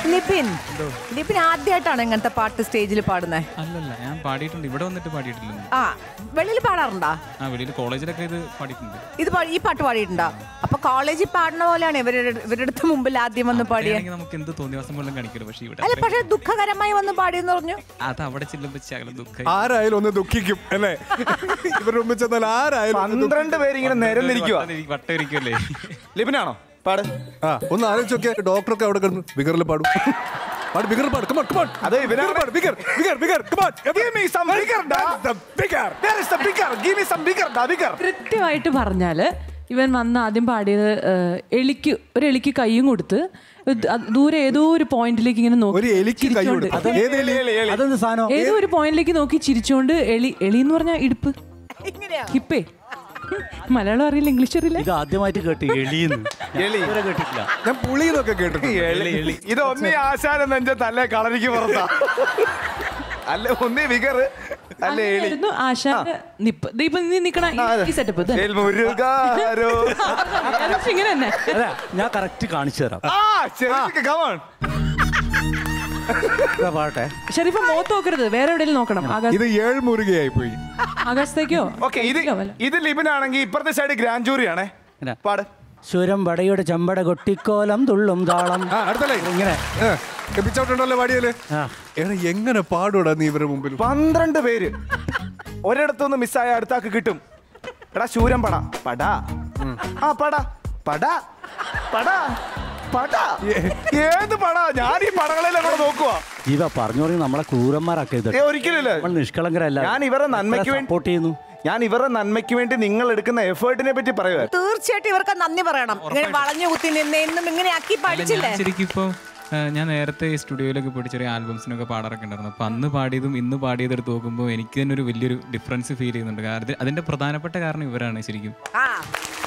നിപിൻ നിപിൻ ആദ്യമായിട്ടാണ് ഇങ്ങനത്തെ പാട്ട് സ്റ്റേജിൽ പാടുന്നത് അല്ലല്ല ഞാൻ പാടിയിട്ടുണ്ട് ഇവിടെ വന്നിട്ട് പാടിയിട്ടില്ല ആ വെളിയിൽ പാടാറുണ്ടോ ആ വെളിയിൽ കോളേജിലൊക്കെ ഇത് പാടിയിട്ടുണ്ട് ഇത് പാ- ഈ പാട്ട് പാടിയിട്ടുണ്ടോ അപ്പൊ കോളേജിൽ പാടുന്ന പോലെയാണ് ഇവരുടെ ഇവരുടെ അടുത്ത് മുമ്പിൽ ആദ്യം വന്ന് പാടിയത് ആണെങ്കിൽ നമുക്ക് എന്ത് തോന്നിയാസം പോലും കാണിക്കരുത് പക്ഷേ ഇവിടെ അല്ല പക്ഷെ ദുഃഖകരമായി വന്ന് പാടിയെന്ന് പറഞ്ഞു അത് അവിടെ ചെല്ലുമ്പോൾ ശകലം ദുഃഖം ആരായാലും ഒന്ന് ദുഃഖിക്കും അല്ലേ ഇവരുടെ മുമ്പിൽ ചെന്നാൽ ആരായാലും ഒന്ന് ദുഃഖിക്കും. പന്ത്രണ്ട് പേര് ഇങ്ങനെ നിരന്നിരിക്കുക വട്ടം ഇരിക്കുമല്ലേ ലിബിനാണോ പാട് ആ ഒന്ന് ആലോചിച്ച് നോക്കിയാൽ ഡോക്ടറൊക്കെ അവിടെ കിടന്ന് ബിഗറിൽ പാടും പാട് ബിഗർ പാട് കമോൺ കമോൺ അത് ഇവനാണ് പാട് bigger bigger bigger come on Give me some bigger, da. Bigger Where is the bigger? Give me some bigger, da, bigger. കൃത്യമായിട്ട് പറഞ്ഞാല് ഇവൻ വന്ന് ആദ്യം പാടിയത് ഏഹ്, എലിക്ക് ഒരു എലിക്ക് കൈയും കൊടുത്ത് ഇത് അത് ദൂരെ ഏതോ ഒരു പോയിന്റിലേക്ക് ഇങ്ങനെ നോക്കി ഒരു എലിക്ക് കൈ ചിരിച്ചോണ്ട്. കൊടുത്തു ഏത് എലി? അതെന്ത് സാധനം ഏതോ ഒരു പോയിന്റിലേക്ക് നോക്കി ചിരിച്ചോണ്ട് എളി എളി എന്ന് പറഞ്ഞാൽ ഇടുപ്പ് ഇങ്ങനെയാ ഹിപ്പേ മലയാളം അറിയില്ല ഇംഗ്ലീഷ് അറിയില്ല ഇത് ആദ്യമായിട്ട് കേട്ട് എളിയെന്ന് ഞാൻ എലി. ഇതുവരെ കേട്ടിട്ടില്ല ഞാൻ പുളി എന്നൊക്കെ കേട്ടിട്ടുണ്ട് ഇത് ഒന്നേ ആശാന നെഞ്ച തല്ലേ കളരിക്ക് പുറത്താ അല്ല ഒന്നേ വികർ അല്ലേ എളി ആയിരുന്നു ആശാന്റെ നിപ്പ് ദേ ഇപ്പൊ നീ നിക്കണ ഈ- ഈ സെറ്റപ്പ് എൽ മുരുകാരോ ഇങ്ങനെ തന്നെ അല്ല ഞാൻ കറക്റ്റ് കാണിച്ചു തരാം ആ ശരി കമാൺ ഇതാ പാട്ടെ ഷെരീഫ മോത്ത് നോക്കരുത് വേറെ എവിടെയും നോക്കണം ആകാശ ഇത് ഏഴ് മുരുകയായി പോയി ആകാശത്തേക്കോ ഓക്കെ ഇത് ഇത് ലിബിനാണെങ്കിൽ ഇപ്പുറത്തെ സൈഡ് ഗ്രാൻഡ് ജൂറി ആണേ ഇങ്ങനെ. പാട് സ്വരം വടയുടെ ചമ്പട കൊട്ടിക്കോലം തുള്ളും താളം ആ അടുത്തല്ലേ ഇങ്ങനെ എപ്പിച്ചോട്ടുണ്ടല്ലോ പാടിയല്ലേ ആ. എടാ എങ്ങനെ പാടൂടാ നീ ഇവരുടെ മുമ്പിൽ പന്ത്രണ്ട് പേര് ഒരിടത്തുനിന്ന് മിസ്സായ അടുത്താക്ക് കിട്ടും എടാ ശൂരം പട പടാ ആ പട പട പട പട ഏത് പട ഞാൻ ഈ പടങ്ങളെല്ലാം കൂടെ നോക്കുവാ ജീവ പറഞ്ഞു പറഞ്ഞു നമ്മളെ ക്രൂരന്മാരാക്കരുത് ഏ ഒരിക്കലില്ല നമ്മൾ നിഷ്കളങ്കരല്ല ഞാൻ ഇവരെ നന്മയ്ക്ക് വേണ്ടി സപ്പോർട്ട് ചെയ്യുന്നു ഞാൻ ഇവരുടെ നന്മയ്ക്ക് വേണ്ടി നിങ്ങൾ എടുക്കുന്ന എഫേർട്ടിനെ പറ്റി പറയുക തീർച്ചയായിട്ടും ഇവർക്ക് നന്ദി പറയണം ഇങ്ങനെ വളഞ്ഞു കുത്തി നിന്ന് എന്നും ഇങ്ങനെ ആക്കി അല്ല, പഠിച്ചില്ലേ ഞാൻ ശരിക്കും ഇപ്പോൾ ഞാൻ നേരത്തെ സ്റ്റുഡിയോയിലൊക്കെ പോയിട്ട് ചെറിയ ആൽബംസിനൊക്കെ പാടാറൊക്കെ ഉണ്ടായിരുന്നു അപ്പോൾ അന്ന് പാടിയതും ഇന്ന് പാടിയതും എടുത്ത് നോക്കുമ്പോൾ എനിക്ക് തന്നെ ഒരു വലിയൊരു ഡിഫറൻസ് ഫീൽ ചെയ്യുന്നുണ്ട് കാരണം അത് അതിന്റെ പ്രധാനപ്പെട്ട കാരണം ഇവരാണ് ശരിക്കും ആ